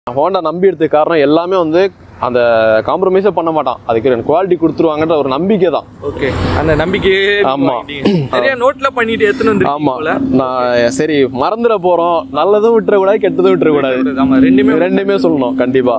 Honda நம்பி எடுத்த காரணம் எல்லாமே வந்து அந்த காம்ப்ரமைஸே பண்ண மாட்டான் அதுக்கு குவாலிட்டி கொடுத்துருவாங்கன்ற ஒரு நம்பிக்கை தான் ஓகே அந்த நம்பிக்கையே நீங்க ஆமா. வாங்கிட்டீங்க. நிறைய நோட்ல பண்ணிட்டு எடுத்துன்னு வந்து ஆமா நான் சரி மறந்துட போறோம் நல்லதும் விட்டுறக்கூடாது கெட்டதும் விட்டுறக்கூடாது ஆமா ரெண்டுமே ரெண்டுமே சொல்லணும் கண்டிப்பா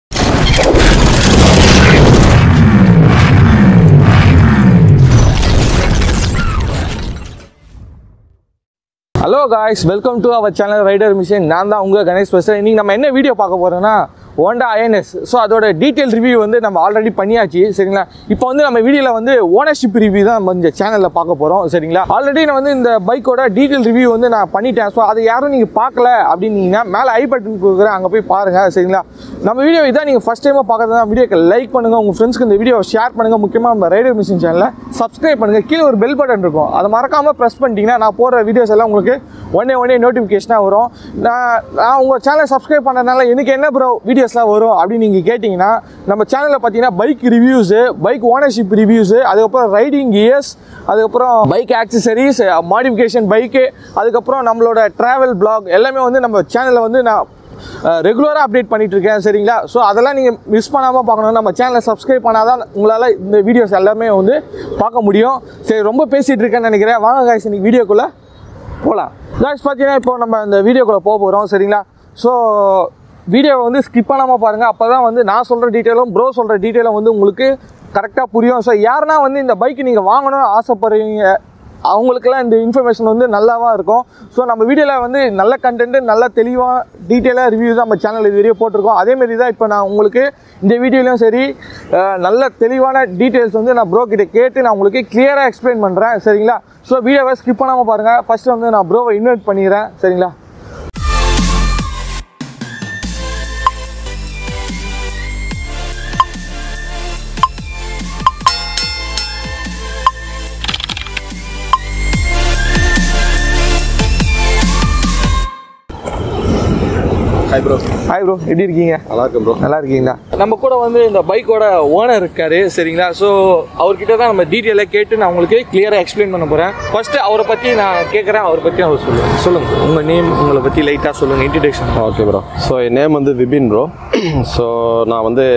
hello guys welcome to our channel rider machine நான் தான் உங்கள் கணேஷ் பேசுகிறேன் இன்றைக்கி நம்ம என்ன வீடியோ பார்க்க போகிறோன்னா ஹோண்டா ஐஎன்எஸ் ஸோ அதோட டீட்டெயில் ரிவ்யூ வந்து நம்ம ஆல்ரெடி பண்ணியாச்சு சரிங்களா இப்போ வந்து நம்ம வீடியோவில் வந்து ஓனர்ஷிப் ரிவ்யூ தான் நம்ம இந்த சேனலில் பார்க்க போகிறோம் சரிங்களா ஆல்ரெடி நான் வந்து இந்த பைக்கோட டீட்டெயில் ரிவ்யூ வந்து நான் பண்ணிட்டேன் ஸோ அதை யாரும் நீங்கள் பார்க்கல அப்படின்னீங்கன்னா மேலே ஐ பட்டன் கொடுக்குறேன் அங்கே போய் பாருங்கள் சரிங்களா நம்ம வீடியோ இதான் நீங்கள் ஃபஸ்ட் டைமாக பார்க்கறதா வீடியோக்கு லைக் பண்ணுங்கள் உங்கள் ஃப்ரெண்ட்ஸ்க்கு இந்த வீடியோ ஷேர் பண்ணுங்கள் முக்கியமாக நம்ம ரைடர் மிஷின் சேனலை சப்ஸ்கிரைப் பண்ணுங்கள் கீழே ஒரு பெல் பட்டன் இருக்கும் அதை மறக்காமல் ப்ரெஸ் பண்ணிட்டீங்கன்னா நான் போடுற வீடியோஸ் எல்லாம் உங்களுக்கு உடனே உடனே நோட்டிஃபிகேஷனாக வரும் நான் நான் உங்கள் சேனலை சப்ஸ்கிரைப் பண்ணதுனால எனக்கு என்ன ப்ரோ வீடியோஸ்லாம் வரும் அப்படின்னு நீங்கள் கேட்டிங்கன்னா நம்ம சேனலில் பார்த்தீங்கன்னா bike reviews bike ownership reviews அதுக்கப்புறம் ரைடிங் கியர்ஸ் அதுக்கப்புறம் பைக் ஆக்சசரிஸ் மாடிஃபிகேஷன் பைக்கு அதுக்கப்புறம் நம்மளோட ட்ராவல் பிளாக் எல்லாமே வந்து நம்ம சேனலில் வந்து நான் ரெகுலராக அப்டேட் பண்ணிட்டு இருக்கேன் சரிங்களா ஸோ அதெல்லாம் நீங்கள் மிஸ் பண்ணாமல் பார்க்கணும் நம்ம சேனலை சப்ஸ்கிரைப் பண்ணாதான் உங்களால் இந்த வீடியோஸ் எல்லாமே வந்து பார்க்க முடியும் சரி ரொம்ப பேசிகிட்டு இருக்கேன்னு நினைக்கிறேன் வாங்க காய்ஸ் இன்னைக்கு வீடியோக்குள்ளே போகலாம் காய்ஸ் பார்த்தீங்கன்னா இப்போ நம்ம இந்த வீடியோக்குள்ளே போக போகிறோம் சரிங்களா ஸோ வீடியோவை வந்து ஸ்கிப் பண்ணாமல் பாருங்கள் அப்போ தான் வந்து நான் சொல்கிற டீட்டெயிலும் ப்ரோ சொல்கிற டீட்டெயிலும் வந்து உங்களுக்கு கரெக்டாக புரியும் ஸோ யாருன்னா வந்து இந்த பைக் நீங்கள் வாங்கணும்னு ஆசைப்படுறீங்க அவங்களுக்கெல்லாம் இந்த இன்ஃபர்மேஷன் வந்து நல்லாவா இருக்கும் ஸோ நம்ம வீடியோவில் வந்து நல்ல கண்டென்ட்டு நல்ல தெளிவாக டீட்டெயிலாக ரிவ்யூ தான் நம்ம சேனல் இது வரையும் போட்டிருக்கோம் அதேமாரி தான் இப்போ நான் உங்களுக்கு இந்த வீடியோலையும் சரி அஹ், நல்ல தெளிவான டீட்டெயில்ஸ் வந்து நான் ப்ரோ கிட்ட கேட்டு நான் உங்களுக்கு கிளியராக எக்ஸ்பிளைன் பண்ணுறேன் சரிங்களா ஸோ வீடியோவை ஸ்கிப் பண்ணாமல் பாருங்கள் ஃபஸ்ட்டு வந்து நான் ப்ரோவை இன்வைட் பண்ணிடுறேன் சரிங்களா ஹாய் ப்ரோ ஹாய் ப்ரோ எப்படி இருக்கீங்க நல்லா இருக்கும் ப்ரோ நல்லா இருக்கீங்களா நம்ம கூட வந்து இந்த பைக்கோட ஓனர் இருக்காரு சரிங்களா ஸோ அவர்கிட்ட தான் நம்ம டீட்டெயிலாக கேட்டு நான் உங்களுக்கு கிளியராக எக்ஸ்பிளைன் பண்ண போகிறேன் ஃபர்ஸ்ட் அவரை பற்றி நான் கேட்குறேன் அவரை பற்றி அவர் சொல்லுங்கள் சொல்லுங்கள் உங்கள் நேம் உங்களை பற்றி லைட்டாக சொல்லுங்கள் இன்ட்ரடக்ஷன் ஓகே ப்ரோ ஸோ என் நேம் வந்து விபின் ப்ரோ ஸோ நான் வந்து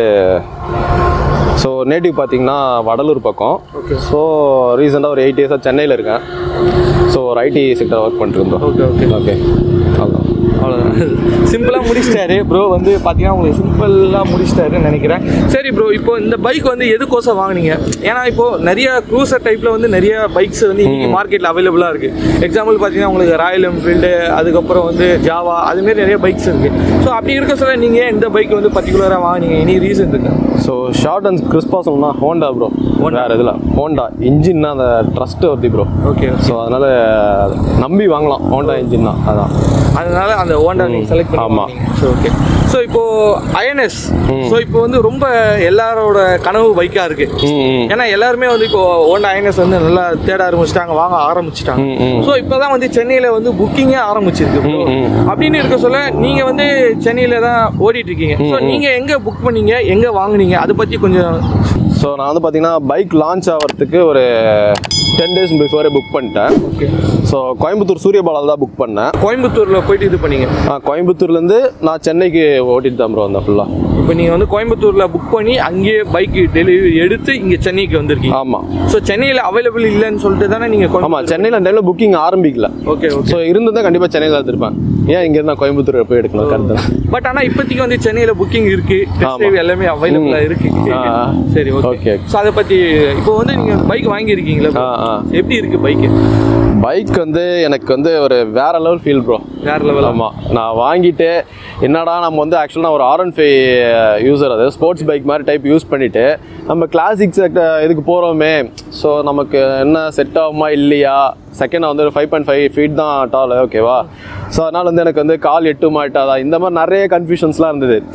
ஸோ நேட்டிவ் பார்த்தீங்கன்னா வடலூர் பக்கம் ஸோ ரீசெண்டாக ஒரு எயிட் இயர்ஸாக சென்னையில் இருக்கேன் ஸோ ஒரு ஐடி செக்டர் ஒர்க் பண்ணிட்டு ப்ரோ ஓகே ஓகே ஓகே அவ்வளோதான் அவ்வளோதான் சிம்பிளாக முடிச்சிட்டாரு ப்ரோ வந்து பார்த்தீங்கன்னா உங்களுக்கு சிம்பிளாக முடிச்சிட்டாருன்னு நினைக்கிறேன் சரி ப்ரோ இப்போ இந்த பைக் வந்து எதுக்கோசம் வாங்குனீங்க ஏன்னா இப்போ நிறைய க்ரூசர் டைப்பில் வந்து நிறைய பைக்ஸ் வந்து இன்னைக்கு மார்க்கெட்டில் அவைலபிளாக இருக்குது எக்ஸாம்பிள் பார்த்தீங்கன்னா உங்களுக்கு ராயல் என்ஃபீல்டு அதுக்கப்புறம் வந்து ஜாவா அதுமாரி நிறைய பைக்ஸ் இருக்குது ஸோ அப்படி இருக்க சொல்ல நீங்கள் இந்த பைக் வந்து பர்டிகுலராக வாங்குனீங்க எனி ரீசன் இருக்கு ஸோ ஷார்ட் அண்ட் கிறிஸ்பாக சொல்லணும்னா ஹோண்டா ப்ரோ வேறு இதில் ஹோண்டா இன்ஜின்னா அந்த ட்ரஸ்ட் வருது ப்ரோ ஓகே ஸோ அதனால் நம்பி வாங்கலாம் ஹோண்டா இன்ஜின் தான் அதான் அதனால அந்த ஹோண்டா நீங்கள் செலக்ட் பண்ணி ஆமா. ஸோ ஓகே ஸோ இப்போ ஐஎன்எஸ் ஸோ இப்போ வந்து ரொம்ப எல்லாரோட கனவு பைக்காக இருக்குது ம் ம் ஏன்னா எல்லாருமே வந்து இப்போ ஹோண்டா ஐஎன்எஸ் வந்து நல்லா தேட ஆரம்பிச்சிட்டாங்க வாங்க ஆரம்பிச்சிட்டாங்க ம், ம். ஸோ இப்போதான் வந்து சென்னையில் வந்து புக்கிங்கே ஆரம்பிச்சிருக்கு bro. ம், ம். அப்படின்னு இருக்க சொல்ல நீங்க வந்து சென்னையில தான் ஓடிட்டு இருக்கீங்க ஸோ நீங்க எங்க புக் பண்ணீங்க எங்க வாங்குனீங்க அதை பத்தி கொஞ்சம் ஸோ நான் வந்து பார்த்தீங்கன்னா பைக் லான்ச் ஆகிறதுக்கு ஒரு டென் டேஸ் பிஃபோரே புக் பண்ணிட்டேன் ஓகே ஸோ கோயம்புத்தூர் சூரியபாலாவில் தான் புக் பண்ணேன் கோயம்புத்தூர்ல போயிட்டு இது பண்ணீங்க ஆ, கோயம்புத்தூர்லேருந்து நான் சென்னைக்கு ஓட்டிட்டு தான் ப்ரோ வந்தேன் ஃபுல்லாக இப்போ நீங்க வந்து கோயம்புத்தூர்ல புக் பண்ணி அங்கேயே பைக் டெலிவரி எடுத்து இங்க சென்னைக்கு வந்திருக்கீங்க ஆமாம் ஸோ சென்னையில் அவைலபிள் இல்லைன்னு சொல்லிட்டு தானே நீங்க ஆமாம் சென்னையில் அந்த டைமில் புக்கிங் ஆரம்பிக்கல ஓகே ஓகே ஸோ இருந்திருந்தா கண்டிப்பாக சென்னையில் எடுத்திருப்பேன் ஏன் இங்கேருந்து நான் கோயம்புத்தூர் போய் எடுக்கணும் கருத்து பட் ஆனா இப்போதைக்கு வந்து சென்னையில புக்கிங் இருக்கு டெஸ்ட் ஆமா. டிரைவ் எல்லாமே அவைலபிளா இருக்கு ஆ, ஆ. சரி ஓகே Okay. ஸோ அதை பத்தி இப்போ வந்து நீங்க பைக் வாங்கியிருக்கீங்களா ஆ ஆ எப்படி இருக்கு பைக்கு பைக் வந்து எனக்கு வந்து ஒரு வேற லெவல் ஃபீல் ப்ரோ வேற லெவல் ஆமாம் நான் வாங்கிட்டு என்னடா நம்ம வந்து ஆக்சுவலாக ஒரு ஆர் ஒன் ஃபைவ் யூஸர் அது ஸ்போர்ட்ஸ் பைக் மாதிரி டைப் யூஸ் பண்ணிட்டு நம்ம கிளாசிக்ஸ் இதுக்கு போகிறோமே ஸோ நமக்கு என்ன செட் ஆகுமா இல்லையா செகண்ட் வந்து ஒரு ஃபைவ் பாயிண்ட் ஃபைவ் ஃபீட் தான் டால் ஓகேவா ஸோ அதனால் வந்து எனக்கு வந்து கால் எட்டுமா எட்டாதா இந்த மாதிரி நிறைய கன்ஃபியூஷன்ஸ்லாம் இருந்தது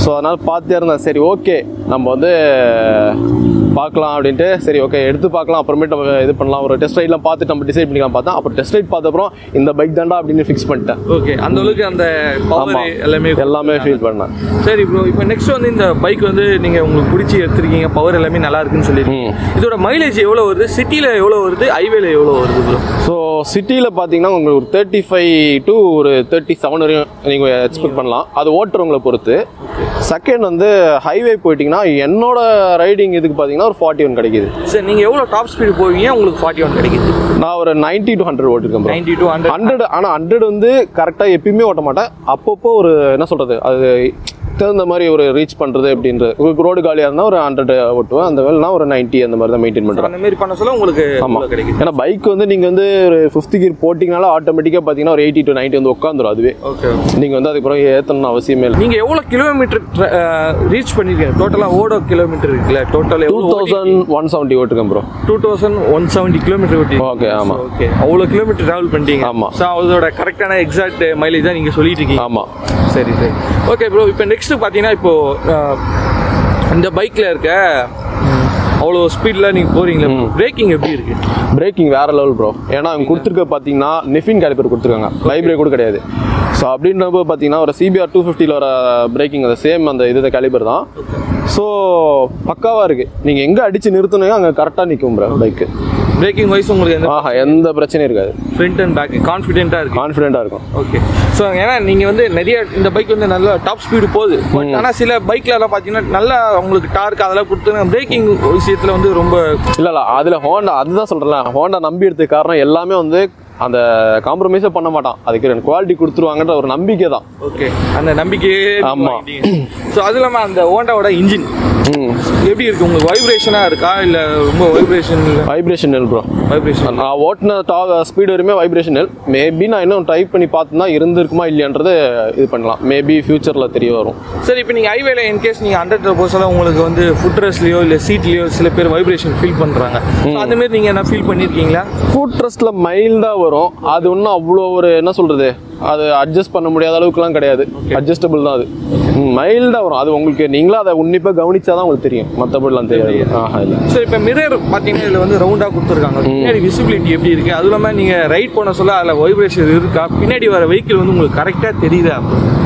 ஸோ அதனால் பார்த்தே இருந்தேன் சரி ஓகே நம்ம வந்து பார்க்கலாம் அப்படின்ட்டு சரி ஓகே எடுத்து பார்க்கலாம் அப்புறமேட்டு நம்ம இது பண்ணலாம் ஒரு டெஸ்ட் ரைட்லாம் பார்த்துட்டு நம்ம டிசைட் பண்ணிக்கலாம் பார்த்தா அப்புறம் டெஸ்ட் ரைட் பார்த்த அப்புறம் இந்த பைக் தாண்டா அப்படின்னு ஃபிக்ஸ் பண்ணிட்டேன் ஓகே அந்த அளவுக்கு அந்த பவர் ஆமா. எல்லாமே எல்லாமே ஃபீல் பண்ணேன் சரி ப்ரோ இப்போ நெக்ஸ்ட் வந்து இந்த பைக் வந்து நீங்க உங்களுக்கு பிடிச்சி எடுத்திருக்கீங்க பவர் எல்லாமே நல்லா இருக்குன்னு சொல்லியிருக்கீங்க இதோட மைலேஜ் எவ்வளோ வருது சிட்டியில் எவ்வளோ வருது ஹைவேல எவ்வளோ வருது ப்ரோ ஸோ சிட்டியில் பார்த்தீங்கன்னா உங்களுக்கு ஒரு தேர்ட்டி ஃபைவ் டு ஒரு தேர்ட்டி செவன் வரையும் நீங்கள் எக்ஸ்பெக்ட் பண்ணலாம் அது ஓட்டுறவங்களை பொறுத்து செகண்ட் வந்து ஹைவே போயிட்டீங்கன்னா என்னோட ரைடிங் இதுக்கு பார்த்தீங்கன்னா ஒரு ஃபார்ட்டி ஒன் கிடைக்குது சரி நீங்கள் எவ்வளோ டாப் ஸ்பீடு போவீங்க உங்களுக்கு ஃபார்ட்டி ஒன் கிடைக்குது நான் ஒரு நைன்ட்டி டு ஹண்ட்ரட் ஓட்டிருக்கேன் bro. Ninety to hundred hundred ஆனால் ஹண்ட்ரட் வந்து கரெக்டாக எப்பயுமே ஓட்ட மாட்டேன் அப்பப்போ ஒரு என்ன சொல்கிறது அது தகுந்த மாதிரி ஒரு ரீச் பண்ணுறது அப்படின்றது உங்களுக்கு ரோடு காலியாக இருந்தால் ஒரு ஹண்ட்ரட் ஓட்டுவேன் அந்த வேலைனா ஒரு 90 அந்த மாதிரி தான் மெயின்டைன் பண்ணுறேன் அந்த மாதிரி பண்ண சொல்ல உங்களுக்கு ஆமாம் இவ்வளோ கிடைக்குது ஏன்னா பைக் வந்து நீங்கள் வந்து ஒரு ஃபிஃப்த் கியர் போட்டிங்கனால ஆட்டோமேட்டிக்காக பார்த்தீங்கன்னா ஒரு எயிட்டி டு 90 வந்து உட்காந்துரும் அதுவே ஓகே நீங்கள் வந்து அதுக்கப்புறம் ஏற்றணும்னு அவசியமே இல்லை நீங்கள் எவ்வளோ கிலோமீட்டர் ரீச் பண்ணிருக்கீங்க டோட்டலாக ஓடோ கிலோமீட்டர் இருக்குல்ல total two thousand one seventy ஓட்டுருக்கேன் bro two thousand one seventy kilometre ஓட்டி ஓகே ஆமாம் ஓகே அவ்வளோ கிலோமீட்டர் ட்ராவல் பண்ணிட்டீங்க ஆமா. ஸோ அதோட கரெக்டான எக்ஸாக்ட் மைலேஜ் தான் நீங்கள் சொல்லிட்டு இருக்கீங்க ஆமாம் சரி சரி ஓகே ப்ரோ இப்போ நெக்ஸ்ட் பார்த்தீங்கன்னா இப்போ அஹ், இந்த பைக்கில் இருக்க ம், அவ்வளோ ஸ்பீடில் நீங்கள் போறீங்களா பிரேக்கிங் எப்படி இருக்கு பிரேக்கிங் வேற லெவல் ப்ரோ ஏன்னா அவங்க கொடுத்துருக்க பார்த்தீங்கன்னா நிஃபின் கேலிப்பர் கொடுத்துருக்காங்க வைப்ரேக் கூட கிடையாது ஸோ அப்படின்றப்ப பார்த்தீங்கன்னா ஒரு சிபிஆர் டூ ஃபிஃப்டியில் வர பிரேக்கிங் அந்த சேம் அந்த இது கேலிபர் தான் ஸோ பக்காவாக இருக்குது நீங்கள் எங்கே அடித்து நிறுத்துனீங்க அங்கே கரெக்டாக நிற்கும் ப்ரோ பைக்கு பிரேக்கிங் வைஸ் உங்களுக்கு எந்த ஆஹா எந்த பிரச்சனையும் இருக்காது ஃப்ரண்ட் அண்ட் பேக் கான்ஃபிடென்ட்டாக இருக்கு கான்ஃபிடென்ட்டாக இருக்கும் ஓகே ஸோ ஏன்னா நீங்கள் வந்து நிறைய இந்த பைக் வந்து நல்ல டாப் ஸ்பீடு போகுது பட் ஆனால் சில பைக்லலாம் பார்த்தீங்கன்னா நல்லா உங்களுக்கு டார்க் அதெல்லாம் கொடுத்து பிரேக்கிங் விஷயத்தில் வந்து ரொம்ப இல்லை இல்லை அதில் ஹோண்டா அதுதான் சொல்கிறேன்ல ஹோண்டா நம்பி எடுத்த காரணம் எல்லாமே வந்து அந்த காம்ப்ரமைஸே பண்ண மாட்டான் அதுக்கு ரெண்டு குவாலிட்டி கொடுத்துருவாங்கன்ற ஒரு நம்பிக்கை தான் ஓகே அந்த நம்பிக்கையே ஆமா. ஸோ அது இல்லாமல் அந்த ஹோண்டாவோட இன்ஜின் ம் எப்படி இருக்கு உங்களுக்கு வைப்ரேஷனாக இருக்கா இல்லை ரொம்ப வைப்ரேஷன் இல்லை வைப்ரேஷன் ப்ரோ வைப்ரேஷன் நான் ஓட்டின டா ஸ்பீடு வரையுமே வைப்ரேஷன் மேபி நான் இன்னும் ட்ரை பண்ணி பார்த்துனா இருந்திருக்குமா இல்லையான்றது இது பண்ணலாம் மேபி ஃபியூச்சரில் தெரிய வரும் சரி இப்போ நீங்கள் ஹைவேல இன்கேஸ் நீங்கள் ஹண்ட்ரட் போஸ்டாக உங்களுக்கு வந்து ஃபுட் ரெஸ்ட்லையோ இல்லை சீட்லேயோ சில பேர் வைப்ரேஷன் ஃபீல் பண்ணுறாங்க ஸோ அந்த மாதிரி நீங்கள் என்ன ஃபீல் பண்ணியிருக்கீங்களா ஃபுட் ட்ரஸ்ட்டில் மைல்டாக வரும் அது ஒன்றும் அவ்வளோ ஒரு என்ன சொல்கிறது அது அட்ஜஸ்ட் பண்ண முடியாத அளவுக்குலாம் கிடையாது அட்ஜஸ்டபிள் தான் அது மைல்டாக வரும் அது உங்களுக்கு நீங்களும் அதை உன்னிப்பாக கவனிச்சா தான் உங்களுக்கு தெரியும் மற்றபடிலாம் தெரியாது ஆஹா இல்லை சரி இப்போ மிரர் பார்த்தீங்கன்னா இதில் வந்து ரவுண்டாக கொடுத்துருக்காங்க பின்னாடி விசிபிலிட்டி எப்படி இருக்குது அதுவும் இல்லாமல் நீங்கள் ரைட் போன சொல்ல அதில் வைப்ரேஷன் இருக்கா பின்னாடி வர வெஹிக்கிள் வந்து உங்களுக்கு கரெக்டாக தெரியுதா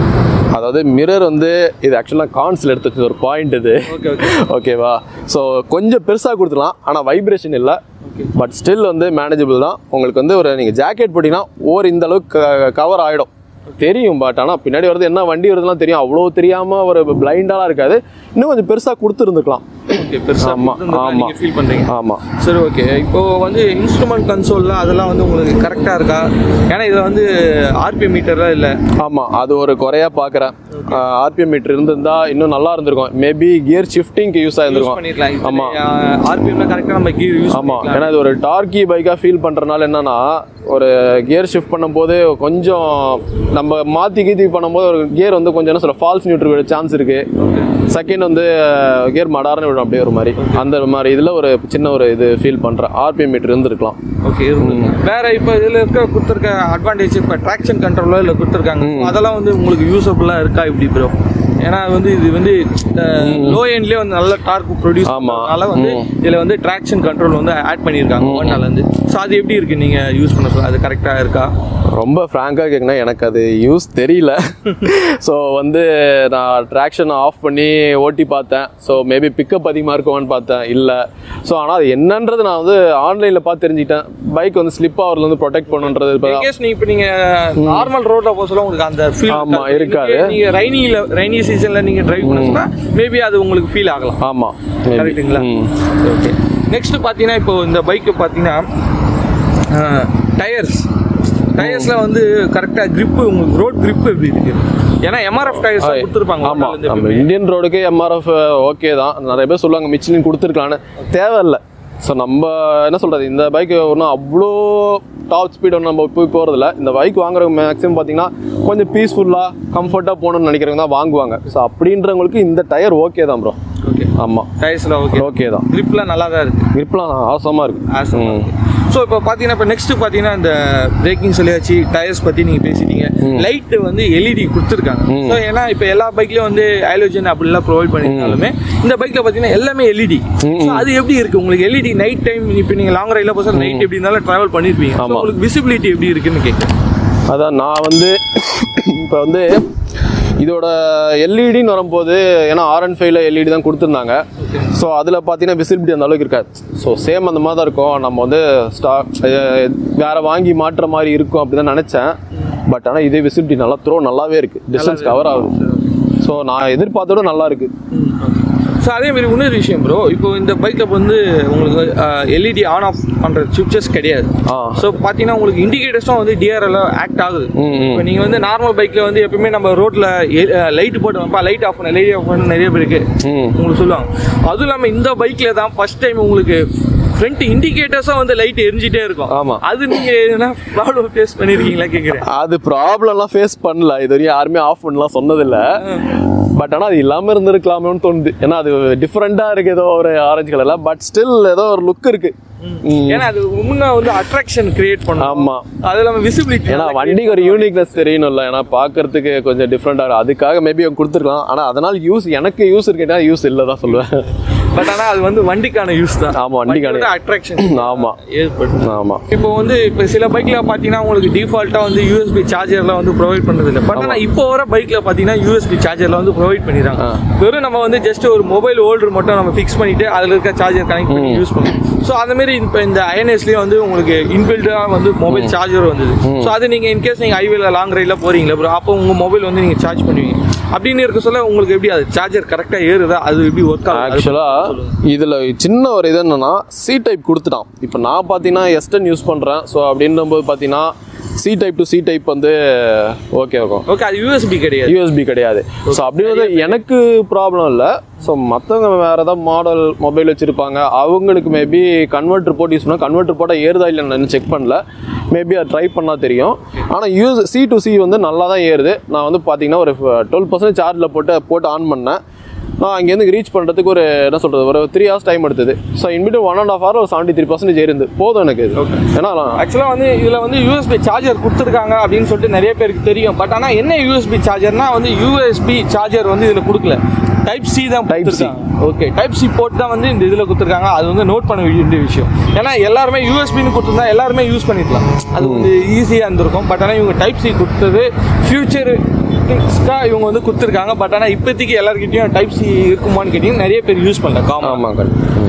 அதாவது மிரர் வந்து இது ஆக்சுவலாக கான்ஸில் எடுத்து வச்ச ஒரு பாயிண்ட் இது ஓகே ஓகே ஓகேவா ஸோ கொஞ்சம் பெருசாக கொடுத்துலாம் ஆனால் வைப்ரேஷன் இல்லை பட் ஸ்டில் வந்து மேனேஜபிள் தான் உங்களுக்கு வந்து ஒரு நீங்கள் ஜாக்கெட் போட்டிங்கன்னா ஓர் இந்த அளவுக்கு கவர் ஆகிடும் தெரியும் பட் ஆனால் பின்னாடி வருது என்ன வண்டி வருதுலாம் தெரியும் அவ்வளோ தெரியாமல் ஒரு பிளைண்டாலாம் இருக்காது இன்னும் கொஞ்சம் பெருசாக கொடுத்துருந்துக்கலாம் ஓகே பெருசாக ஆமா, ஆமா. நீங்கள் ஃபீல் பண்ணுறீங்க ஆமாம் சரி ஓகே இப்போ வந்து இன்ஸ்ட்ருமெண்ட் கன்சோல்லாம் அதெல்லாம் வந்து உங்களுக்கு கரெக்டாக இருக்கா ஏன்னா இதில் வந்து ஆர்பிஎம் மீட்டர்லாம் இல்லை ஆமாம் அது ஒரு குறையாக பார்க்குறேன் ஆர்பிஎம் மீட்டர் இருந்திருந்தா இன்னும் நல்லா இருந்திருக்கும் மேபி கியர் ஷிஃப்டிங்க்கு யூஸ் யூஸ் ஆயிருந்திருக்கும் பண்ணிருக்கலாம் ஆமா. ஆர்பிஎம்ல கரெக்டாக நம்ம கீழ் யூஸ் ஆமாம் ஏன்னா இது ஒரு டார்க்கி பைக்காக ஃபீல் பண்ணுறனால என்னன்னா ஒரு கியர் ஷிஃப்ட் பண்ணும்போது கொஞ்சம் நம்ம மாற்றி கீத்தி பண்ணும்போது ஒரு கியர் வந்து கொஞ்சம் என்ன சொல்ல ஃபால்ஸ் நியூட்ரு விட சான்ஸ் இருக்குது செகண்ட் வந்து கியர் மடார்னு விடும் அப்படியே ஒரு மாதிரி அந்த மாதிரி இதில் ஒரு சின்ன ஒரு இது ஃபீல் பண்ணுறேன் ஆர்பிஎம் மீட்டர் இருந்திருக்கலாம் ஓகே வேற இப்போ இதில் இருக்க கொடுத்துருக்க அட்வான்டேஜ் இப்போ ட்ராக்ஷன் கண்ட்ரோலோ இல்லை கொடுத்துருக்காங்க அதெல்லாம் வந்து உங்களுக்கு யூஸபுளாக இருக்கா இப்படி ப்ரோ ஏன்னா வந்து இது வந்து லோ எண்ட்லேயே வந்து நல்ல டார்க் ப்ரொடியூஸ் ஆமா. அதனால வந்து இதில் வந்து ட்ராக்ஷன் கண்ட்ரோல் வந்து ஆட் பண்ணியிருக்காங்க ஒன்னாலேருந்து ஸோ அது எப்படி இருக்கு நீங்கள் யூஸ் பண்ண சொல்ல அது கரெக்டாக இருக்கா ரொம்ப ஃப்ராங்காக கேட்குனா எனக்கு அது யூஸ் தெரியல ஸோ வந்து நான் ட்ராக்ஷன் ஆஃப் பண்ணி ஓட்டி பார்த்தேன் ஸோ மேபி பிக்கப் அதிகமாக இருக்குமான்னு பார்த்தேன் இல்லை ஸோ ஆனால் அது என்னன்றது நான் வந்து ஆன்லைனில் பார்த்து தெரிஞ்சுக்கிட்டேன் பைக் வந்து ஸ்லிப் ஆகிறதுலேருந்து ப்ரொடெக்ட் பண்ணுன்றது இப்போ தான் கேஸ் நீ இப்போ நீங்கள் நார்மல் ரோட்ல போக சொல்ல உங்களுக்கு அந்த ஃபீல் ஆமா, இருக்காது. நீங்கள் ரைனியில் ரைனி சீசனில் நீங்கள் டிரைவ் பண்ண சொல்ல மேபி அது உங்களுக்கு ஃபீல் ஆகலாம் ஆமாம் கரெக்ட்டுங்களா ஓகே நெக்ஸ்ட் பார்த்தீங்கன்னா இப்போ இந்த பைக்கு பார்த்தீங்கன்னா டயர்ஸ் டயர்ஸ்லாம் வந்து கரெக்டாக grip உங்களுக்கு ரோட் grip எப்படி இருக்கு ஏன்னா எம்ஆர்எஃப் டயர்ஸ் கொடுத்துருப்பாங்க ஆமாம் Honda ல நம்ம இருந்து இந்தியன் ரோடுக்கு எம்ஆர்எஃப் ஓகே தான் நிறைய பேர் சொல்லுவாங்க மிச்சிலின் கொடுத்துருக்கலான்னு தேவையில்லை ஸோ நம்ம என்ன சொல்கிறது இந்த பைக் ஒன்றும் அவ்வளோ டாப் ஸ்பீட் ஒன்றும் நம்ம போய் போகிறதில்ல இந்த பைக் வாங்குறவங்க மேக்ஸிமம் பார்த்தீங்கன்னா கொஞ்சம் பீஸ்ஃபுல்லாக கம்ஃபர்ட்டாக போகணும்னு நினைக்கிறவங்க தான் வாங்குவாங்க ஸோ அப்படின்றவங்களுக்கு இந்த டயர் ஓகே தான் ப்ரோ ஓகே ஆமாம் டயர்ஸ்லாம் ஓகே ஓகே தான் gripலாம் நல்லா தான் இருக்கு கிரிப்லாம் அவசரமாக இருக்குது ஆசம் ஸோ இப்போ பார்த்தீங்கன்னா இப்போ நெக்ஸ்ட் பார்த்தீங்கன்னா இந்த பிரேக்கிங் சொல்லியாச்சு டயர்ஸ் பற்றி நீங்கள் பேசிட்டீங்க லைட் வந்து எல்இடி கொடுத்துருக்காங்க ஸோ ஏன்னா இப்போ எல்லா பைக்லயும் வந்து ஹைலோஜன் அப்படிலாம் ப்ரொவைட் பண்ணியிருந்தாலுமே இந்த பைக்ல பார்த்தீங்கன்னா எல்லாமே எல்இடி ஸோ அது எப்படி இருக்கு உங்களுக்கு எல்இடி நைட் டைம் இப்போ நீங்கள் லாங் ரைடில் போய் நைட் எப்படி இருந்தாலும் ட்ராவல் பண்ணியிருப்பீங்க So, ஆமா. உங்களுக்கு விசிபிலிட்டி எப்படி இருக்குன்னு கேட்குறேன் அதான் நான் வந்து இப்போ வந்து இதோட எல்இடின்னு வரும்போது ஏன்னா ஆர் அண்ட் ஃபைவ்ல எல்இடி தான் கொடுத்துருந்தாங்க ஸோ அதில் பார்த்தீங்கன்னா விசிபிலிட்டி அந்த அளவுக்கு இருக்காது ஸோ சேம் அந்த மாதிரி தான் இருக்கும் நம்ம வந்து ஸ்டா வேற வாங்கி மாட்டுற மாதிரி இருக்கும் அப்படி தான் நினச்சேன் பட் ஆனால் இதே விசிபிலிட்டி நல்லா த்ரோ நல்லாவே இருக்குது டிஸ்டன்ஸ் கவர் ஆகுது ஸோ நான் எதிர்பார்த்தோட நல்லா இருக்குது ஸோ அதே மாதிரி இன்னொரு விஷயம் ப்ரோ இப்போ இந்த பைக்கில் வந்து உங்களுக்கு எல்இடி ஆன் ஆஃப் பண்ணுற சுவிச்சஸ் கிடையாது ஆ ஸோ பார்த்தீங்கன்னா உங்களுக்கு இண்டிகேட்டர்ஸும் வந்து டிஆர்எல் ஆக்ட் ஆகுது ம், ம். இப்போ நீங்கள் வந்து நார்மல் பைக்கில் வந்து எப்பவுமே நம்ம ரோட்டில் லைட் போட்டு வைப்பா லைட் ஆஃப் பண்ண லைட் ஆஃப் பண்ண நிறைய பேருக்கு ம் உங்களுக்கு சொல்லுவாங்க அதுவும் இல்லாமல் இந்த பைக்கில் தான் ஃபர்ஸ்ட் டைம் உங்களுக்கு ஃப்ரண்ட் இண்டிகேட்டர்ஸும் வந்து லைட் எரிஞ்சிட்டே இருக்கும் ஆமா. அது நீங்கள் எதனா ப்ராப்ளம் ஃபேஸ் பண்ணியிருக்கீங்களா கேட்குறேன் அது ப்ராப்ளம்லாம் ஃபேஸ் பண்ணல இது வரையும் யாருமே ஆஃப் பண்ணலாம் சொன்னதில்ல பட் ஆனால் அது இல்லாமல் இருந்திருக்கலாமேன்னு தோணுது ஏன்னா அது டிஃப்ரெண்ட்டாக இருக்கு ஏதோ ஒரு ஆரஞ்சு கலரில் பட் ஸ்டில் ஏதோ ஒரு லுக் இருக்கு ம். ஏன்னா அது முன்ன வந்து அட்ராக்ஷன் கிரியேட் பண்ணும் ஆமா அது இல்லாமல் விசிபிலிட்டி ஏன்னா வண்டிக்கு ஒரு யூனிக்னஸ் தெரியணும்ல ஏன்னா பார்க்கறதுக்கு கொஞ்சம் டிஃப்ரெண்டாக இருக்கும் அதுக்காக மேபி அவங்க கொடுத்துருக்கலாம் ஆனால் அதனால் யூஸ் எனக்கு யூஸ் இருக்கேன்னா யூஸ் இல்லை தான் சொல்லுவேன் பட் ஆனால் அது வந்து வண்டிக்கான யூஸ் தான் ஆமா, வண்டிக்கான- அட்ராக்ஷன் ஆமா ஏற்படும் ஆமாம் இப்போ வந்து இப்போ சில பைக்ல பார்த்தீங்கன்னா உங்களுக்கு டிஃபால்ட்டாக வந்து யூஎஸ்பி சார்ஜர்லாம் வந்து ப்ரொவைட் பண்ணுறது இல்லை பட் ஆனால் இப்போ வர பைக்கில் பார்த்தீங்கன்னா யூஎஸ்பி சார்ஜர்லாம் வந்து ப்ரொவைட் பண்ணிடுறாங்க ஆ. வெறும் நம்ம வந்து ஜஸ்ட் ஒரு மொபைல் ஹோல்டர் மட்டும் நம்ம ஃபிக்ஸ் பண்ணிட்டு அதில் இருக்க சார்ஜர் கனெக்ட் பண்ணி யூஸ் பண்ணுவோம் ஸோ அந்த மாதிரி இப்போ இந்த ஐஎன்எஸ்லேயே வந்து உங்களுக்கு இன்பில்டாக வந்து மொபைல் சார்ஜர் வந்தது ஸோ அது நீங்கள் இன்கேஸ் நீங்கள் ஹைவேல லாங் ரைடில் போறீங்களா ப்ரோ அப்போ உங்கள் மொபைல் வந்து நீங்கள் சார்ஜ் பண்ணுவீங்க அப்படின்னு இருக்க சொல்ல உங்களுக்கு எப்படி அது சார்ஜர் கரெக்டாக ஏறுதா அது எப்படி ஒர்க் ஆகுது ஆக்சுவலாக இதில் சின்ன ஒரு இது என்னன்னா சி டைப் கொடுத்துட்டான் இப்போ நான் பார்த்தீங்கன்னா எஸ்டன் யூஸ் பண்ணுறேன் ஸோ அப்படின்னும்போது பார்த்தீங்கன்னா C type to C type வந்து ஓகே இருக்கும் ஓகே அது யூஎஸ்பி கிடையாது யூஎஸ்பி கிடையாது ஸோ அப்படி வந்து எனக்கு ப்ராப்ளம் இல்லை ஸோ மற்றவங்க வேறு ஏதாவது மாடல் மொபைல் வச்சுருப்பாங்க அவங்களுக்கு மேபி கன்வெர்ட்டர் போட்டு யூஸ் பண்ணால் கன்வெர்ட்டர் போட்டால் ஏறுதா இல்லைன்னு செக் பண்ணல மேபி அதை ட்ரை பண்ணால் தெரியும் ஆனால் யூஸ் சி டு சி வந்து நல்லா தான் ஏறுது நான் வந்து பார்த்தீங்கன்னா ஒரு டுவெல் பர்சன்ட் சார்ஜில் போட்டு போட்டு ஆன் பண்ணேன் நான் அங்கேருந்து ரீச் பண்ணுறதுக்கு ஒரு என்ன சொல்கிறது ஒரு த்ரீ ஹவர்ஸ் டைம் எடுத்தது ஸோ இன்பிட்டு ஒன் அண்ட் ஆஃப் ஹவர் ஒரு செவன்ட்டி த்ரீ பர்சன்டேஜ் ஏறிந்து போதும் எனக்கு இது ஏன்னா நான் ஆக்சுவலாக வந்து இதில் வந்து யூஎஸ்பி சார்ஜர் கொடுத்துருக்காங்க அப்படின்னு சொல்லிட்டு நிறைய பேருக்கு தெரியும் பட் ஆனால் என்ன யூஎஸ்பி சார்ஜர்னா வந்து யூஎஸ்பி சார்ஜர் வந்து இதில் கொடுக்கல டைப் சி தான் Type C. Okay type C போட்டு தான் வந்து இந்த இதில் கொடுத்துருக்காங்க அது வந்து நோட் பண்ண வேண்டிய விஷயம் ஏன்னா எல்லாருமே யூஎஸ்பின்னு கொடுத்துருந்தா எல்லாருமே யூஸ் பண்ணிக்கலாம் அது வந்து ஈஸியாக இருந்திருக்கும் பட் ஆனால் இவங்க டைப் சி கொடுத்தது ஃபியூச்சர் இவங்க வந்து கொடுத்துருக்காங்க பட் ஆனால் இப்போதைக்கு எல்லாருக்கிட்டையும் டைப் சி இருக்குமான்னு கேட்டிங்கன்னா நிறைய பேர் யூஸ் பண்ணல காமன் ஆமாங்க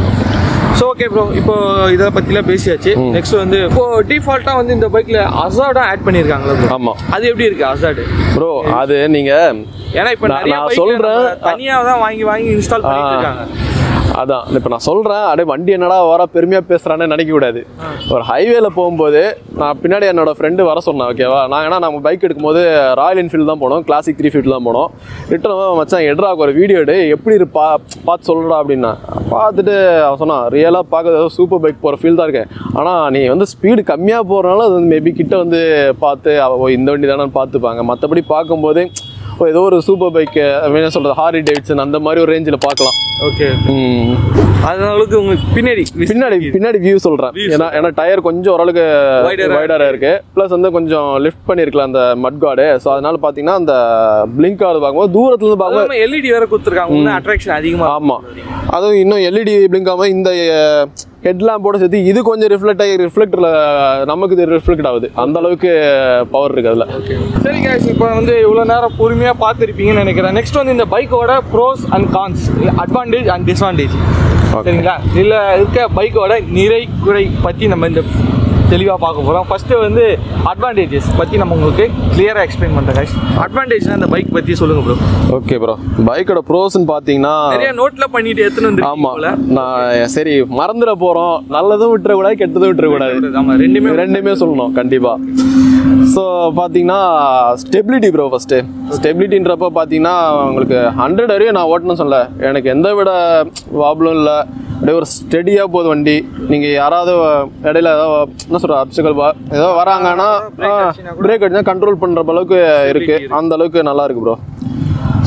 ஸோ ஓகே ப்ரோ இப்போ இதை பற்றிலாம் பேசியாச்சு நெக்ஸ்ட் வந்து இப்போ டிஃபால்ட்டாக வந்து இந்த பைக்கில் அசாடும் ஆட் பண்ணியிருக்காங்களா ப்ரோ ஆமாம் அது எப்படி இருக்கு அசாடு ப்ரோ அது நீங்கள் ஏன்னா இப்போ நான்- நிறைய நான் bike ல சொல்றேன். நம்ம தனியாக தான் வாங்கி வாங்கி இன்ஸ்டால் பண்ணிட்டு இருக்காங்க அதான் இப்போ நான் சொல்கிறேன் அடே வண்டி என்னடா வர பெருமையாக பேசுகிறான்னு நினைக்கக்கூடாது ஒரு ஹைவேல போகும்போது நான் பின்னாடி என்னோட ஃப்ரெண்டு வர சொன்னேன் ஓகேவா நான் ஏன்னா நம்ம பைக் எடுக்கும்போது ராயல் என்ஃபீல்டு தான் போனோம் கிளாசிக் த்ரீ ஃபிஃப்டி தான் போனோம் ரிட்டன் மச்சான் எட்ரா ஒரு வீடியோ எடு எப்படி இரு பா பார்த்து சொல்லுடா அப்படின்னா பார்த்துட்டு அவன் சொன்னான் ரியலாக பார்க்க ஏதோ சூப்பர் பைக் போகிற ஃபீல் தான் இருக்கேன் ஆனால் நீ வந்து ஸ்பீடு கம்மியாக போகிறனால அது வந்து மேபி கிட்ட வந்து பார்த்து அவ ஓ, இந்த வண்டி தானே பார்த்துப்பாங்க மற்றபடி பார்க்கும்போது ஓ, ஏதோ ஒரு சூப்பர் பைக்கு என்ன சொல்கிறது ஹாரி டேவிட்சன் அந்த மாதிரி ஒரு ரேஞ்சில் பார்க்கலாம் ஓகே ம் அதனாலுக்கு உங்களுக்கு பின்னாடி பின்னாடி பின்னாடி வியூ சொல்றேன் ஏன்னா ஏன்னா டயர் கொஞ்சம் ஓரளவுக்கு Wider-ஆ வைடரா இருக்கு ப்ளஸ் வந்து கொஞ்சம் லிஃப்ட் பண்ணிருக்கலாம் அந்த மட் கார்டு ஸோ அதனால பாத்தீங்கன்னா அந்த பிளிங்க் ஆகுது பார்க்கும்போது தூரத்துல இருந்து பார்க்கும்போது எல்இடி வேற கொடுத்துருக்காங்க இன்னும் அட்ராக்ஷன் அதிகமாக ஆமா அதுவும் இன்னும் எல்இடி பிளிங்க் ஆகாம இந்த ஹெட் லேம்போட சேர்த்து இது கொஞ்சம் ரிஃப்ளெக்ட் ஆகி ரிஃப்ளெக்டர்ல நமக்கு இது ரிஃப்ளெக்ட் ஆகுது அந்த அளவுக்கு பவர் இருக்கு அதுல சரி guys இப்போ வந்து இவ்வளோ நேரம் பொறுமையாக பார்த்துருப்பீங்கன்னு நினைக்கிறேன் நெக்ஸ்ட் வந்து இந்த பைக்கோட pros and cons advantage and disadvantage சரிங்களா இதில் இருக்க பைக்கோட நிறை குறை பற்றி நம்ம இந்த தெளிவாக பார்க்க போகிறோம் ஃபஸ்ட்டு வந்து அட்வான்டேஜஸ் பற்றி நம்ம உங்களுக்கு கிளியராக எக்ஸ்பிளைன் பண்ணுறேன் guys அட்வான்டேஜ்னா இந்த பைக் பற்றி சொல்லுங்கள் ப்ரோ ஓகே ப்ரோ பைக்கோட ப்ரோஸ்ன்னு பாத்தீங்கன்னா நிறைய நோட்டில் பண்ணிட்டு எடுத்துன்னு வந்து ஆமா நான் சரி மறந்துட போறோம் நல்லதும் விட்டுறக்கூடாது கெட்டதும் விட்டுறக்கூடாது ஆமாம் ரெண்டுமே ரெண்டுமே சொல்லணும் கண்டிப்பா ஸோ பார்த்தீங்கன்னா ஸ்டெபிலிட்டி ப்ரோ ஃபஸ்ட்டு ஸ்டெபிலிட்டின்றப்ப பார்த்தீங்கன்னா உங்களுக்கு ஹண்ட்ரட் வரையும் நான் ஓட்டணும்னு சொல்ல எனக்கு எந்த விட ப்ராப்ளம் இல்லை அப்படியே ஒரு ஸ்டெடியாக போகுது வண்டி நீங்கள் யாராவது இடையில ஏதோ என்ன சொல்கிற அப்சக்கல் ஏதோ வராங்கன்னா பிரேக் அடிச்சா கண்ட்ரோல் பண்ணுற அளவுக்கு இருக்குது அந்த அளவுக்கு நல்லா இருக்கு ப்ரோ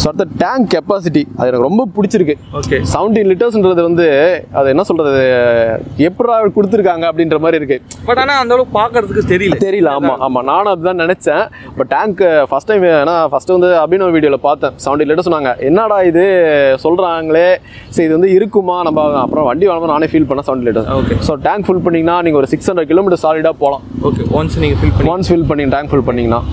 ஸோ அடுத்த டேங்க் கெப்பாசிட்டி அது எனக்கு ரொம்ப பிடிச்சிருக்கு ஓகே செவன்டீன் லிட்டர்ஸ்ன்றது வந்து அது என்ன சொல்றது எப்படா கொடுத்துருக்காங்க அப்படின்ற மாதிரி இருக்கு பட் ஆனா அந்த அளவுக்கு பார்க்கறதுக்கு தெரியல தெரியல ஆமா ஆமா நானும் அதுதான் நினைச்சேன் பட் டேங்க் ஃபர்ஸ்ட் டைம் ஏன்னா ஃபர்ஸ்ட் வந்து அபினவ் வீடியோவில் பார்த்தேன் செவன்டி லிட்டர் சொன்னாங்க என்னடா இது சொல்றாங்களே சரி இது வந்து இருக்குமா நம்ம அப்புறம் வண்டி வாங்க நானே ஃபீல் பண்ணேன் seventy litre okay so tank full பண்ணீங்கன்னா நீங்க ஒரு சிக்ஸ் ஹண்ட்ரட் கிலோமீட்டர் சாலிடாக போகலாம் ஓகே ஒன்ஸ் நீங்க ஃபில் பண்ணி ஒன்ஸ் ஃபில் பண்ணி டேங்க் ஃபுல் பண்ணீங்கன்னா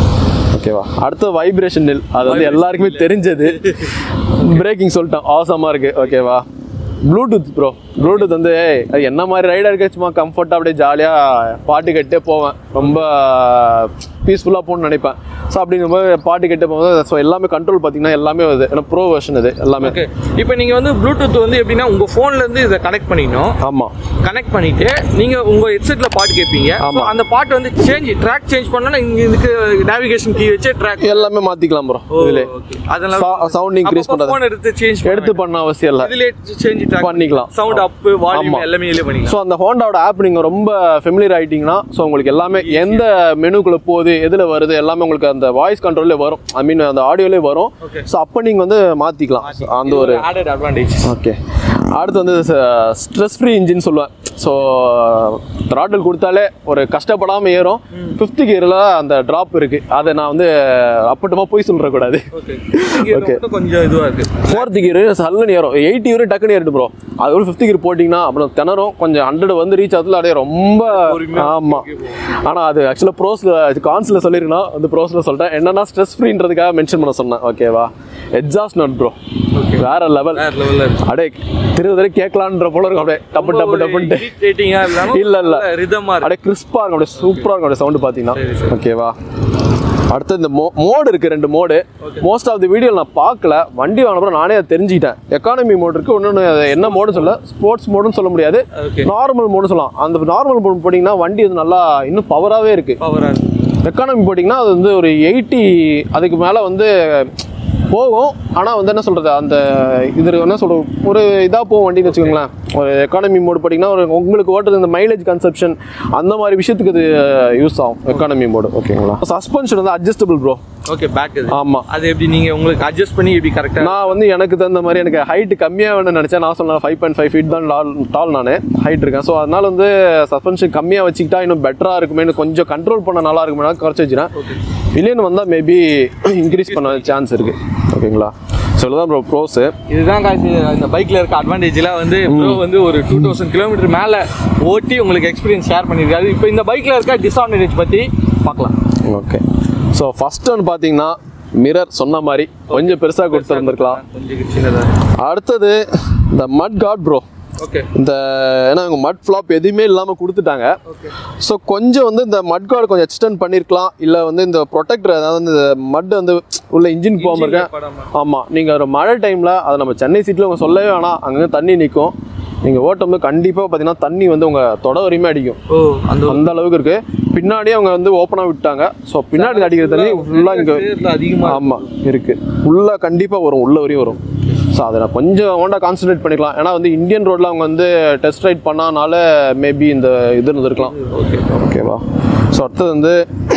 ஓகேவா அடுத்து வைப்ரேஷன் நில் அது வந்து எல்லாருக்குமே தெரிஞ்சது பிரேக்கிங் சொல்லிட்டேன் ஆசமாக இருக்கு ஓகேவா ப்ளூடூத் ப்ரோ ப்ளூடூத் வந்து ஏய், அது என்ன மாதிரி ரைடர் இருக்கு சும்மா கம்ஃபர்ட்டாக அப்படியே ஜாலியாக பாட்டு கேட்டே போவேன் ரொம்ப பீஸ்ஃபுல்லாக போகணும்னு நினைப்பேன் ஸோ அப்படிங்கும்போது பாட்டு கேட்டே போகும்போது ஸோ எல்லாமே கண்ட்ரோல் பார்த்தீங்கன்னா எல்லாமே வருது ஏன்னா ப்ரோ வெர்ஷன் இது எல்லாமே ஓகே இப்போ நீங்க வந்து ப்ளூடூத் வந்து எப்படின்னா உங்க போன்ல இருந்து இதை கனெக்ட் பண்ணிடணும் ஆமாம் கனெக்ட் பண்ணிட்டு நீங்க உங்க ஹெட்செட்ல பாட்டு கேட்பீங்க ஆமா. So, அந்த பாட்டு வந்து சேஞ்ச் ட்ராக் சேஞ்ச் பண்ணா இங்க இதுக்கு நேவிகேஷன் கீ வச்சு ட்ராக் எல்லாமே மாற்றிக்கலாம் ப்ரோ இதிலே sound increase பண்றது. ஃபோன் எடுத்து சேஞ்ச் எடுத்து பண்ண அவசியம் இல்லை இதுல சேஞ்ச் ட்ராக் பண்ணிக்கலாம். சவுண்ட் அப் வால்யூம் ஆமா. எல்லாமே இதுல பண்ணிக்கலாம் ஸோ அந்த ஹோண்டாவோட ஆப் நீங்கள் ரொம்ப ஃபெமிலியர் ஆகிட்டீங்கன்னா ஸோ உங்களுக்கு எல்லாமே எந்த மெனுக்குள்ளே போகுது எதில் வருது எல்லாமே உங்களுக்கு அந்த வாய்ஸ் கண்ட்ரோல்லே வரும் ஐ மீன் அந்த ஆடியோலே வரும் Okay. ஸோ அப்போ நீங்கள் வந்து மாற்றிக்கலாம் அந்த ஒரு ஆடட் அட்வான்டேஜ் ஓகே அடுத்து வந்து ஸ்ட்ரெஸ் ஃப்ரீ இன்ஜின் சொல்லுவேன் ஸோ த்ராட்டில் கொடுத்தாலே ஒரு கஷ்டப்படாமல் ஏறும் ஃபிஃப்த் கியரில் அந்த ட்ராப் இருக்குது அதை நான் வந்து அப்பட்டமாக போய் சொல்லிடக்கூடாது ஓகே Okay. கொஞ்சம் இதுவா இருக்கு ஃபோர்த் கியர் சல்லுன்னு ஏறும் எயிட் கியர் டக்குன்னு ஏறிட்டு ப்ரோ அது ஒரு ஃபிஃப்த் கியர் போட்டிங்கன்னா அப்புறம் திணறும் கொஞ்சம் ஹண்ட்ரட் வந்து ரீச் ஆகுதுல அப்படியே ரொம்ப பொறுமையா ஆமாம் ஆனால் அது ஆக்சுவலாக ப்ரோஸில் கான்ஸில் சொல்லியிருக்கணும் அந்த ப்ரோஸில் சொல்லிட்டேன் என்னன்னா ஸ்ட்ரெஸ் ஃப்ரீன்றதுக்காக மென்ஷன் பண்ண சொன்னேன் ஓகேவா எக்ஸாஸ்ட் நோட் ப்ரோ வேற லெவல் வேற லெவல்ல இருக்கு அப்படியே திரும்ப தடவை கேட்கலான்ற போல இருக்கும் அப்படியே டப்பு டப்பு டப்புன்ட்டு இரிட்டேட்டிங்கா இல்லாம இல்ல, இல்ல. ரிதமா இருக்கு அப்படியே கிறிஸ்பாக இருக்கும் அப்படியே சூப்பராக இருக்கும் அப்படியே சவுண்டு பார்த்தீங்கன்னா சரி, சரி. ஓகேவா அடுத்து இந்த மோ மோடு இருக்கு ரெண்டு mode most of the video நான் பார்க்கல வண்டி வாங்கினப்பறம் நானே அதை தெரிஞ்சுக்கிட்டேன் எக்கானமி மோடு இருக்கு ஒன்று என்ன மோடுன்னு சொல்ல ஸ்போர்ட்ஸ் மோடுன்னு சொல்ல முடியாது ஓகே நார்மல் மோடு சொல்லலாம் அந்த நார்மல் மோடு போட்டிங்கன்னா வண்டி வந்து நல்லா இன்னும் பவராகவே இருக்கு பவரா இருக்கு எக்கானமி போட்டிங்கன்னா அது வந்து ஒரு எயிட்டி அதுக்கு மேலே வந்து போகும் ஆனால் வந்து என்ன சொல்கிறது அந்த இது என்ன சொல்கிறது ஒரு இதாக போகும் வண்டின்னு வச்சுக்கோங்களேன் ஒரு எக்கானமி மோடு போட்டிங்கன்னா ஒரு உங்களுக்கு ஓட்டுறது இந்த மைலேஜ் கன்செப்ஷன் அந்த மாதிரி விஷயத்துக்கு இது யூஸ் ஆகும் எக்கானமி மோடு ஓகேங்களா சஸ்பென்ஷன் வந்து அட்ஜஸ்டபிள் ப்ரோ ஓகே பேக் இது ஆமாம் அது எப்படி நீங்க உங்களுக்கு அட்ஜஸ்ட் பண்ணி எப்படி கரெக்டா நான் வந்து எனக்கு தகுந்த மாதிரி எனக்கு ஹைட் கம்மியாக வேணும்னு நினச்சேன் நான் சொன்னேன் ஃபைவ் பாயிண்ட் ஃபைவ் ஃபீட் தான் டால் டால் நான் ஹைட் இருக்கேன் ஸோ அதனால வந்து சஸ்பென்ஷன் கம்மியாக வச்சுக்கிட்டா இன்னும் பெட்டராக இருக்குமேனு கொஞ்சம் கண்ட்ரோல் பண்ண நல்லா இருக்குமே குறைச்சி வச்சுறேன் வில்லியன் வந்தால் மேபி இன்க்ரீஸ் பண்ண சான்ஸ் இருக்குது ஓகேங்களா ஸோ இதுதான் ப்ரோ ப்ரோஸு இதுதான் காசு இந்த பைக்ல இருக்க அட்வான்டேஜ்லாம் வந்து ப்ரோ வந்து ஒரு டூ தௌசண்ட் கிலோமீட்டர் மேல ஓட்டி உங்களுக்கு எக்ஸ்பீரியன்ஸ் ஷேர் பண்ணியிருக்காரு இப்போ இந்த பைக்ல இருக்க டிஸ்அட்வான்டேஜ் பத்தி பார்க்கலாம் ஓகே ஸோ ஃபஸ்ட் ஒன்று பார்த்தீங்கன்னா மிரர் சொன்ன மாதிரி கொஞ்சம் பெருசாக கொடுத்துருந்துருக்கலாம் கொஞ்சம் சின்னதா அடுத்தது இந்த மட் காட் ப்ரோ ஓகே இந்த ஏன்னா இவங்க மட் ஃப்ளாப் எதுவுமே இல்லாமல் கொடுத்துட்டாங்க ஓகே ஸோ கொஞ்சம் வந்து இந்த மட் கார்டு கொஞ்சம் எக்ஸ்டெண்ட் பண்ணியிருக்கலாம் இல்லை வந்து இந்த ப்ரொடெக்டர் அதாவது இந்த மட் வந்து உள்ள இன்ஜின் போகாமல் இருக்கேன் படாம. ஆமாம் நீங்கள் ஒரு மழை டைமில் அதை நம்ம சென்னை சீட்டில் உங்க சொல்லவே வேணாம் அங்கங்கே தண்ணி நிற்கும் நீங்கள் ஓட்டும்போது கண்டிப்பாக பார்த்தீங்கன்னா தண்ணி வந்து உங்கள் தொட வரையுமே அடிக்கும் ஓ அந்த அந்த அளவுக்கு இருக்கு பின்னாடியே அவங்க வந்து ஓப்பனாக விட்டாங்க ஸோ பின்னாடி அடிக்கிற தண்ணி ஃபுல்லாக இங்கே சேர்ல அதிகமா ஆமாம் இருக்கு உள்ள கண்டிப்பாக வரும் உள்ள வரையும் வரும் ஸோ அதை நான் கொஞ்சம் ஹோண்டா கான்சன்ட்ரேட் பண்ணிக்கலாம் ஏன்னா வந்து இந்தியன் ரோட்டில் அவங்க வந்து டெஸ்ட் ரைட் பண்ணனால மேபி இந்த இது இருந்திருக்கலாம் ஓகே ஓகேவா ஸோ அடுத்தது வந்து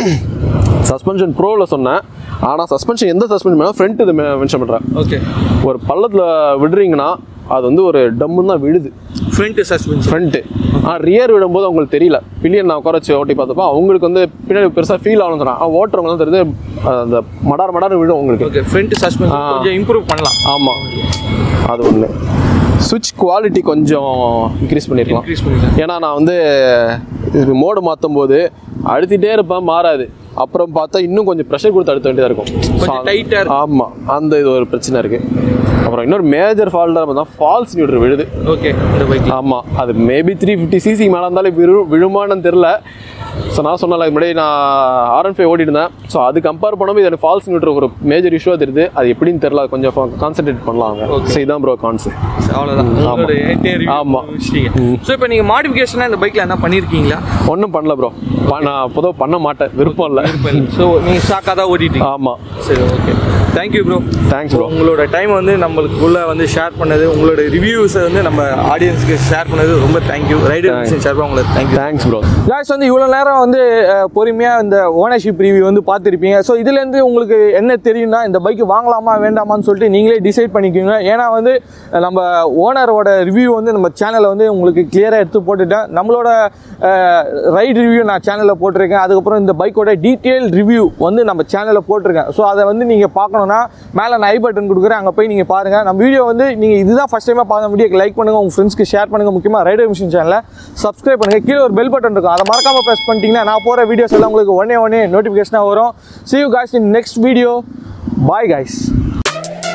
சஸ்பென்ஷன் ப்ரோவில் சொன்னேன் ஆனால் சஸ்பென்ஷன் எந்த சஸ்பென்ஷன் வேணால் ஃப்ரண்ட் இது மென்ஷன் பண்ணுறேன் ஓகே ஒரு பள்ளத்தில் விடுறீங்கன்னா அது வந்து ஒரு டம்முன்னு தான் விழுது ஃப்ரண்ட் சஸ்பென்ஷன் ஃப்ரண்ட்டு ஆனால் ரியர் விடும்போது அவங்களுக்கு தெரியல பில்லியன் நான் குறைச்சி ஓட்டி பார்த்தப்போ அவங்களுக்கு வந்து பின்னாடி பெருசாக ஃபீல் ஆகணும் சொன்னாங்க ஓட்டுறவங்க தான் தெரியுது அஹ் அந்த மடார் மடார் விடும் உங்களுக்கு ஓகே ஃப்ரண்ட் சஸ்பென்ஷன் ஆ. கொஞ்சம் இம்ப்ரூவ் பண்ணலாம் ஆமாம் அது ஒன்று சுவிட்ச் குவாலிட்டி கொஞ்சம் இன்க்ரீஸ் பண்ணிருக்கலாம் இன்க்ரீஸ் பண்ணிக்கலாம் ஏன்னா நான் வந்து இது மோடு மாற்றும் போது அழுத்திட்டே இருப்பேன் மாறாது அப்புறம் பார்த்தா இன்னும் கொஞ்சம் ப்ரெஷர் கொடுத்து அழுத்த வேண்டியதாக இருக்கும் கொஞ்சம் tight-ஆ இருக்கும். ஆமாம் அந்த இது ஒரு பிரச்சனை இருக்குது அப்புறம் இன்னொரு மேஜர் ஃபால்ட்டாக பார்த்தா ஃபால்ஸ் நியூட்ரு விழுது ஓகே இந்த பைக்ல ஆமாம் அது மேபி த்ரீ ஃபிஃப்டி சிசி மேலே இருந்தாலும் விழு விழுமான்னு தெரில ஸோ நான் சொன்னல முன்னாடி நான் ஆர் ஒன் ஃபைவ் ஓடிட்டு இருந்தேன் ஸோ அது கம்பேர் பண்ணும்போது இது எனக்கு ஃபால்ஸ் நியூட்ரு ஒரு மேஜர் இஷ்யூவாக தெரியுது அது எப்படின்னு தெரில கொஞ்சம் கான்சென்ட்ரேட் பண்ணலாம் அவங்க Okay. ஸோ இதான் ப்ரோ கான்செப்ட் அவ்வளோதான் உங்களோட entire ஆமா. review முடிச்சிட்டீங்க ஸோ இப்போ நீங்கள் மாடிஃபிகேஷனாக இந்த பைக்கில் என்ன பண்ணியிருக்கீங்களா ஒன்றும் பண்ணல ப்ரோ நான் பொதுவாக பண்ண மாட்டேன் விருப்பம் இல்லை ஸோ நீங்கள் ஷாக்காக தான் ஓட்டிட்டீங்க ஆமாம் சரி okay thank you bro thanks bro உங்களோட டைம் வந்து நம்மளுக்குள்ள வந்து ஷேர் பண்ணது உங்களோட ரிவ்யூஸை வந்து நம்ம ஆடியன்ஸ்க்கு ஷேர் பண்ணது ரொம்ப தேங்க்யூ ரைடர் மிஷின் சார்பாக உங்களுக்கு தேங்க்யூ தேங்க்ஸ் ப்ரோ காய்ஸ் வந்து இவ்வளோ நேரம் வந்து அஹ், பொறுமையா இந்த ஓனர்ஷிப் ரிவ்யூ வந்து பார்த்துருப்பீங்க ஸோ இதுலேருந்து உங்களுக்கு என்ன தெரியும்னா இந்த பைக் வாங்கலாமா வேண்டாமான்னு சொல்லிட்டு நீங்களே டிசைட் பண்ணிக்கோங்க ஏன்னா வந்து அஹ், நம்ம ஓனரோட ரிவ்யூ வந்து நம்ம சேனலில் வந்து உங்களுக்கு கிளியராக எடுத்து போட்டுட்டேன் நம்மளோட ரைட் ரிவ்யூ நான் சேனலில் போட்டிருக்கேன் அதுக்கப்புறம் இந்த பைக்கோட டீட்டெயில் ரிவ்யூ வந்து நம்ம சேனலில் போட்டிருக்கேன் ஸோ அதை வந்து நீங்கள் பார்க்கணுன்னா மேலே நான் ஐ பட்டன் கொடுக்குறேன் அங்கே போய் நீங்கள் பாருங்கள் நம்ம வீடியோ வந்து நீங்கள் இதுதான் ஃபஸ்ட் டைமாக பார்க்க வீடியோக்கு லைக் பண்ணுங்கள் உங்கள் ஃப்ரெண்ட்ஸ்க்கு ஷேர் பண்ணுங்கள் முக்கியமாக ரைடர் மிஷின் சேனலை சப்ஸ்கிரைப் பண்ணுங்கள் கீழே ஒரு பெல் பட்டன் இருக்கும் அதை மறக்காமல் ப்ரெஸ் பண்ணிட்டீங்கன்னா நான் போகிற வீடியோஸ் எல்லாம் உங்களுக்கு ஒன்னே ஒன்னே நோட்டிஃபிகேஷனாக வரும் see you guys in next video bye guys